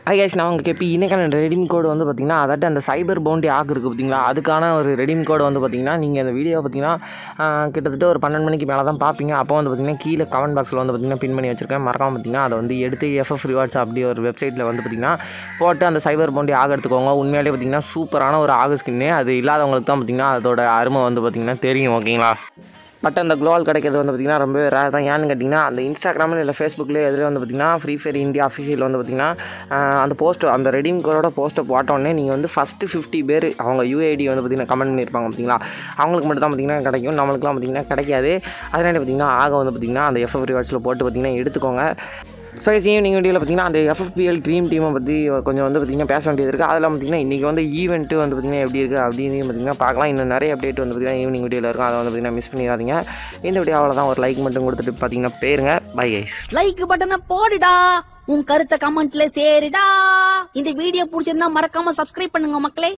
ஐ case நான் உங்கள் happy இன்னைக்கான ரெடீம் கோடு வந்து பார்த்தீங்கன்னா அதாட்டு அந்த சைபர் பவுண்டி ஆக் இருக்குது பார்த்தீங்களா அதுக்கான ஒரு ரெடீம் கோடு வந்து பார்த்தீங்கன்னா நீங்கள் அந்த வீடியோ பார்த்தீங்கன்னா ஆஹ், கிட்டத்தட்ட ஒரு பன்னெண்டு மணிக்கு மேலே தான் பார்ப்பீங்க அப்போ வந்து பார்த்தீங்கன்னா கீழே கமெண்ட் பாக்ஸில் வந்து பார்த்தீங்கன்னா பின் பண்ணி வச்சிருக்கேன் மறக்காம பார்த்தீங்கன்னா அதை வந்து எடுத்து எஃப்எஃப் ரிவார்ட்ஸ் அப்படி ஒரு வெப்சைட்டில் வந்து பார்த்தீங்கன்னா போட்டு அந்த சைபர் பவுண்டி ஆக எடுத்துக்கோங்க உண்மையாலே பார்த்தீங்கன்னா சூப்பரான ஒரு ஆக ஸ்கின்னு அது இல்லாதவங்களுக்கு தான் பார்த்தீங்கன்னா அதோட அருமை வந்து பார்த்தீங்கன்னா தெரியும் ஓகேங்களா பட் அந்த க்ளோவால் கிடைக்கிறது வந்து பார்த்திங்கன்னா ரொம்ப ரேர் தான் ஏன்னு கேட்டிங்கன்னா அந்த இன்ஸ்டாகிராமில் இல்லை ஃபேஸ்புக்கில் எதில் வந்து பார்த்திங்கன்னா ஃப்ரீ ஃபயர் இந்தியா அஃபிஷியல் வந்து பார்த்திங்கன்னா ஆஹ், அந்த போஸ்ட் அந்த ரெடீம் கோடோட போஸ்ட்டை போட்டோடனே நீங்கள் வந்து ஃபஸ்ட்டு ஃபிஃப்டி பேர் அவங்க யூஐடி வந்து பார்த்திங்கன்னா கமெண்ட் பண்ணியிருப்பாங்க பார்த்தீங்களா அவங்களுக்கு மட்டும் தான் பார்த்திங்கன்னா கிடைக்கும் நம்மளுக்குலாம் பார்த்திங்கன்னா கிடைக்காது அதனால பார்த்திங்கன்னா ஆக வந்து பார்த்திங்கன்னா அந்த எஃப்எஃப் ரிவார்ட்ஸில் போட்டு பார்த்திங்கன்னா எடுத்துக்கோங்க ஸோ ஈவினிங் வீடியோவில் பார்த்தீங்கன்னா அந்த எஃப்எஃபிஎல் ட்ரீம் டீமை பற்றி கொஞ்சம் வந்து பார்த்திங்கன்னா பேச வேண்டியது இருக்குது அதெல்லாம் பார்த்திங்கன்னா இன்றைக்கி வந்து ஈவெண்ட்டு வந்து பார்த்திங்கன்னா எப்படி இருக்குது அப்படின்னு பார்த்திங்கன்னா பார்க்கலாம் இன்னும் நிறைய அப்டேட் வந்து பார்த்திங்கன்னா ஈவினிங் வீடியோவில் இருக்கும் அதை வந்து பார்த்திங்கன்னா மிஸ் பண்ணிடாதீங்க இந்த வீடியோ அவ்வளோதான் ஒரு லைக் மட்டும் கொடுத்துட்டு பார்த்தீங்கன்னா பேருங்க பை கைஸ் லைக் பட்டனை போடுடா உன் கருத்தை கமெண்ட்ல சேருடா இந்த வீடியோ பிடிச்சிருந்தா மறக்காம சப்ஸ்கிரைப் பண்ணுங்க மக்களே